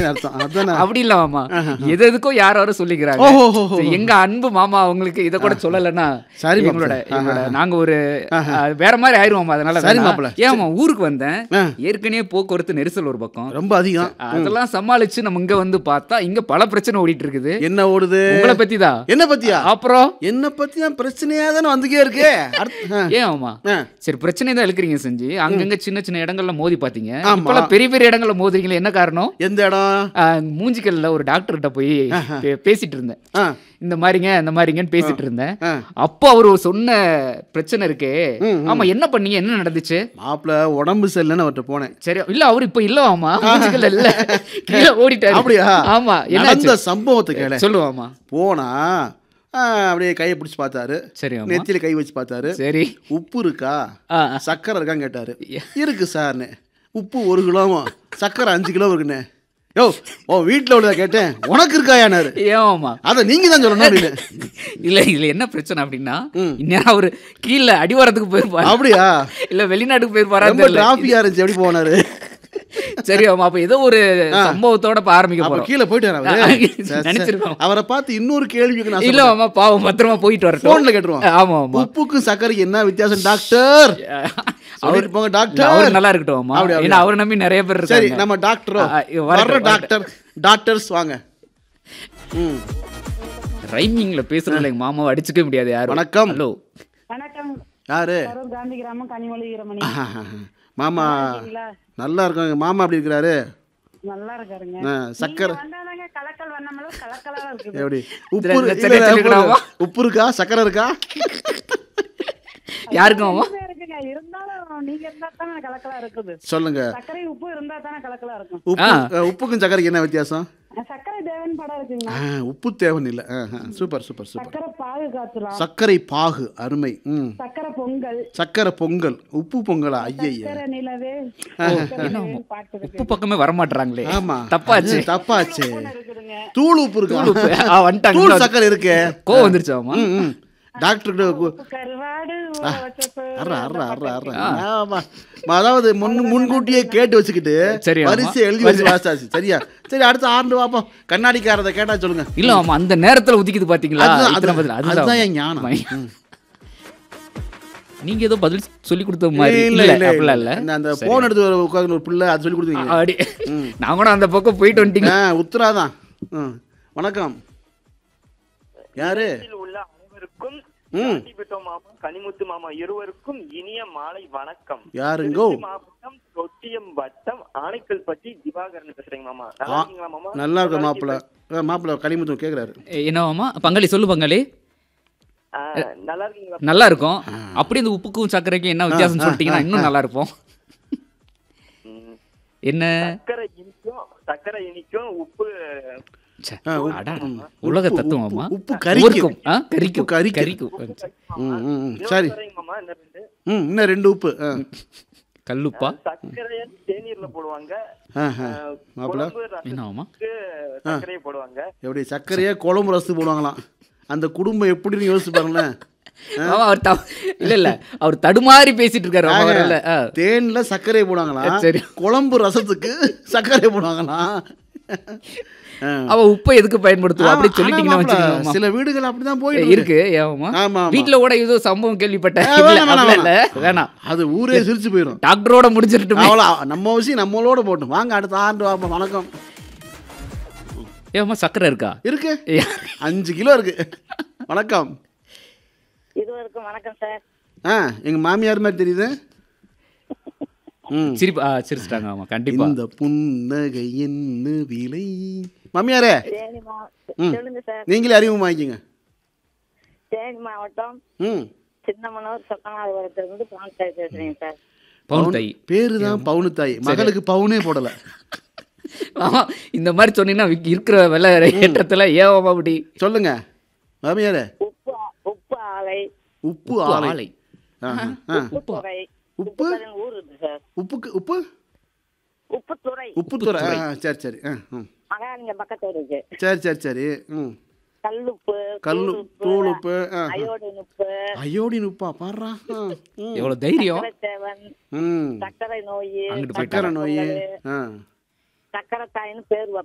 அப்படின்னு அர்த்தம் அதானே அப்படி இல்ல மாமா எது எதுக்கோ யார் யாரும் சொல்லிக்கிறாங்க ஓஹோ, ஓஹோ, ஓஹோ. சரி, எங்க அன்பு மாமா அவங்களுக்கு இத கூட சொல்லலைன்னா சரி மாப்ள. எங்களோட எங்களோட நாங்க ஒரு அஹ், வேற மாதிரி ஆயிருவோம் அதனால சரி வேணாம். மாப்ள. ஏன் மாமா, ஊருக்கு வந்தேன் ஆ. ஏற்கனவே போக்குவரத்து நெரிசல் ஒரு பக்கம் ரொம்ப அதிகம் அதெல்லாம் சமாளிச்சு நம்ம இங்க வந்து பார்த்தா இங்க பல பிரச்சனை ஓடிட்டு இருக்குது என்ன ஓடுது உங்களை பத்தி தான் என்ன பத்தியா அப்புறம் என்ன பத்தி தான் பிரச்சனையா தானே வந்துக்கே இருக்கு அடுத்து- ஆ. ஏன் ஆமா ஆ. சரி பிரச்சனை தான் இழுக்கிறீங்க செஞ்சு அங்கங்க சின்ன சின்ன இடங்கள்ல மோதி பாத்தீங்க ஆமா. இப்பெல்லாம் பெரிய பெரிய இடங்கள்ல மோதுறீங்களே என்ன காரணம் எந்த இடம் ஆஹ், மூஞ்சிக்கல்ல ஒரு டாக்டர்கிட்ட போய் பே- பேசிட்டு இருந்தேன் ஆ, இந்த மாதிரிங்க இந்த மாதிரிங்கன்னு பேசிட்டு இருந்தேன் ஆ. அப்போ அவர் சொன்ன பிரச்சனை இருக்கே ம், ஆமா என்ன பண்ணீங்க என்ன நடந்துச்சு மாப்பிள உடம்பு சரியில்லைன்னு அவர்கிட்ட போனேன் சரி இல்ல அவர் இப்ப இல்ல ஆமா மூஞ்சிக்கல்ல இல்ல கீழே ஓடிட்டாரு அப்படியா ஆமா நடந்த என்ன சம்பவத்தை கேள சொல்லுவாமா போனா ஆ, அப்படியே கையை பிடிச்சி பார்த்தாரு சரி ஆமா நெத்தியில கை வச்சு பார்த்தாரு சரி உப்பு இருக்கா ஆ, ஆ. சக்கரை இருக்கான்னு கேட்டாரு இருக்கு சார்னு உப்பு ஒரு கிலோவும் சக்கரை அஞ்சு கிலோ இருக்குண்ணே யோ ஓ வீட்டில் உள்ளதா கேட்டேன் உனக்கு இருக்காயானாரு ஏமாமா அதை நீங்க தான் சொல்லணும் அப்படின்னு இல்ல இதுல என்ன பிரச்சனை அப்படின்னா இந்நேரம் அவரு கீழே அடிவாரத்துக்கு போயிருப்பாரு அப்படியா இல்ல வெளிநாட்டுக்கு போயிருப்பாரா ரொம்ப டிராஃபியா இருந்துச்சு எப்படி போனாரு சரி ஆமா அப்ப ஏதோ ஒரு சம்பவத்தோட இப்ப ஆரம்பிக்க அப்ப போறோம் கீழே போயிட்டாரு அவரு ஆ, சரி, சரி. நினைச்சிருக்கோம். அவரை பார்த்து இன்னொரு கேள்விக்கு நான் இல்ல ஆமா பாவம் பத்திரமா போயிட்டு வரட்டும் போன்ல கேட்டுருவோம் ஆமா ஆமா உப்புக்கும் சர்க்கரைக்கு என்ன வித்தியாசம் டாக்டர் சொல்லிட்டு போங்க இல்ல, டாக்டர் அவர் நல்லா இருக்கட்டும் ஆமா அப்படி, அப்படி. ஏன்னா அவரை நம்பி நிறைய பேர் சரி இருக்காங்க நம்ம டாக்டரோ ஆ, ஆ, வரட்டும், வர்ற டாக்டர் டாக்டர்ஸ் வாங்க ம் ரைமிங்ல பேசுறதுல எங்க மாமாவை அடிச்சுக்க முடியாது யாரும் வணக்கம். ஹலோ வணக்கம் யாரு கரூர் காந்தி கிராமம் கனிமொழி ஈரமணி ஆஹாஹா. மாமா இருக்கீங்களா? நல்லா இருக்காங்க மாமா அப்படி இருக்கிறாரு நல்லா இருக்காருங்க ஆ, சக்கரை நீங்க வந்தாதாங்க கலக்கல் வண்ணமெல்லாம் கலக்கலா இருக்குது எப்படி உப்பு இதுல இரு- சரியா இல்ல, இல்ல, சொல்லிக்கலாமா? உப்பு- உப்பு இருக்கா சக்கரை இருக்கா யாருக்கும் மாமா ரெண்டுமே இருக்குங்க இருந்தாலும் நீங்க இருந்தா தானே கலக்கலா இருக்குது சொல்லுங்க சர்க்கரை உப்பு இருந்தா தானே கலக்கலா இருக்கும் உப்பு அஹ், உப்புக்கும் சக்கரைக்கு என்ன வித்தியாசம் சர்க்கரை தேவன் படம் இருக்குங்க ஆ, உப்பு தேவைன்னு இல்லை சூப்பர் சூப்பர் சூப்பர் சர்க்கரை பாகு காய்ச்சலாம் சர்க்கரை பாகு அருமை ம் சர்க்கரை பொங்கல் சக்கரை பொங்கல் உப்பு பொங்கலா ஐயய்ய சர்க்கரை நிலவே சர்க்கரை நிலவே பாட்டு இருக்கு உப்பு பக்கமே வர மாட்டாங்களே ஆமா தப்பாச்சு அது தப்பாச்சு இருக்குதுங்க தூள் உப்பு இருக்கா ஆ, வந்துட்டாங்க தூள் சக்கரை இருக்கே கோவம் வந்துருச்சு ஆமா ம் ம் டாக்டர் கருவாடு ஊற வச்ச சோறு, அற அற அற அற ஆமா அதாவது முன் முன்கூட்டியே கேட்டு வச்சுக்கிட்டு சரி, ஆமா. பரிசு எழுதி வச்சு வாசாச்சு சரியா சரி அடுத்த ஆண்டு பாப்போம் கண்ணாடிக்காரதை கேட்டா சொல்லுங்க இல்ல ஆமா அந்த நேரத்துல ஒதுக்கிது பாத்தீங்களா அதுதான், இத்தனை அதுதான், பதில் அதுதான் அதுதான் என் ஞானம். மை- ம். நீங்க ஏதோ பதில் சொல்லி கொடுத்த மாதிரி இல்ல இல்ல இல்ல அப்படிலாம் இல்ல இல்ல அந்த போன் எடுத்து ஒரு உட்காந்து ஒரு பிள்ளை அது சொல்லி கொடுத்தீங்க அப்படி நான் கூட அந்த பக்கம் போயிட்டு வந்துட்டீங்க ஆ உத்தராதான் ம் வணக்கம் யாரு உலகத்தில் உள்ள அனைவருக்கும் ம். காந்திபெட்டோ மாமா கனிமுத்து மாமா இருவருக்கும் இனிய மாலை வணக்கம் யாருங்கோ திருச்சி மாவட்டம் தொட்டியம் வட்டம் ஆனைக்கல் பற்றி திவாகரன் பேசுறேங்க மாமா நல்லா ஆ, இருக்கீங்களா மாமா நல்லா இருக்கும் மாப்பிள்ள மாப்பிள்ள களிமுத்தம் கேக்குறாரு என்னவாமா பங்காளி சொல்லு பங்காளி ஆ, நல்லா இருக்கீங்களா நல்லா இருக்கும் அப்படி இந்த உப்புக்கும் சர்க்கரைக்கும் என்ன வித்தியாசம் சொல்லிட்டீங்கன்னா இன்னும் நல்லா இருப்போம் ம். என்ன சர்க்கரை இனிக்கும் சர்க்கரை இனிக்கும் உப்பு ச்சே, ஆ, உப்பு- அடா, ம். உலக உப்பு- தத்துவமா உப்பு- உப்பு கரிக்கும். ஊர்க்கும், ஆ, கரிக்கும் உப்பு கரிக்கும். கரிக்கும் ம் ம் ம். இன்னொரு சரி தடவைங்க மாமா என்ன ரெண்டு ம் இன்னும் ரெண்டு உப்பு ஆ கல்லுப்பா சர்க்கரையை தேநீர்ல போடுவாங்க ஆ ஆ ஆ, மாப்பிள்ள குழம்பு என்னவாமா ரசத்துக்கு சர்க்கரையை போடுவாங்க எப்படி சர்க்கரையே குழம்பு ரசத்து போடுவாங்களாம் அந்த குடும்பம் எப்படின்னு யோசிச்சு பாருங்களேன் ஆமா, அவர் த- இல்ல இல்ல அவர் தடுமாறி பேசிட்டு இருக்காரு ஆமா, அவர் இல்ல ஆ. தேன்ல சர்க்கரை போடுவாங்களாம் சரி. குழம்பு ரசத்துக்கு சர்க்கரை போடுவாங்களாம் ஆ. அவ உப்பை எதுக்கு பயன்படுத்துவா அப்படி ஆனா சொல்லிட்டீங்கன்னா மாப்பிள்ள, வச்சுக்கோங்க சில வீடுகள் அப்படிதான் போயிட்டு இருக்கு ஏமா ஆமா, ஆமா. வீட்ல கூட ஏதோ சம்பவம் கேள்விப்பட்டேன் ஆ, இல்ல, வேணாம், வேணாம், அப்படிலாம் இல்ல வேணாம் அது ஊரே சிரிச்சு போயிடும் டாக்டரோட முடிச்சிட்டுமே அவ்வளோ நம்ம விஷயம் நம்மளோட போட்டும் வாங்க அடுத்த ஆண்டு வாப்போம் வணக்கம் ஏமா சக்கரை இருக்கா இருக்கு அஞ்சு கிலோ இருக்கு வணக்கம் இருவருக்கும் வணக்கம் சார் ஆ எங்க மாமியார் மாதிரி தெரியுது ம் சிரிப்பு ஆ, சிரிச்சிட்டாங்க ஆமா கண்டிப்பா இந்த புன்னகை என்ன விலை மாமியாரே தேனி மா ம். சொல்லுங்க சார் நீங்களே அறிமுகமாக்கிங்க தேனி மாவட்டம் ம் சின்னமனூர் சொக்கநாதபுரத்திலிருந்து பாண்டாய் பேசுறேங்க சார் பவுன் தை பேரு தான் பவுனு தாய் மகளுக்கு பவுனே போடல ஆமா இந்த மாதிரி சொன்னீங்கன்னா விக்- இருக்கிற விலை ஏற்றத்துல ஏவாமா அப்படி சொல்லுங்க மாமியாரே உப்பு உப்பு ஆலை உப்பு உப்பு ஆலை ஆலை ஆ, ஆ. உப்புத்துறை உப்பு உப்புத்துறைன்னு ஊர் இருக்கு சார் உப்புக்கு உப்பு உப்புத்துறை உப்புத்துறை ஆ சரி சரி ஆ ம் மகாலிங்க பக்கத்துல இருக்கு சரி சரி சரி ம் கல்லுப்பு கல்லு தூள் உப்பு ஆ அயோடின் உப்பு அயோடின் உப்பா பாடுறா ஆ, ம். எவ்வளவு தைரியம் சக்கரைத்தேவன் ம் சர்க்கரை நோய் அங்கிட்டு சக்கரை நோய் ஆ சக்கரை தாயின்னு பேர்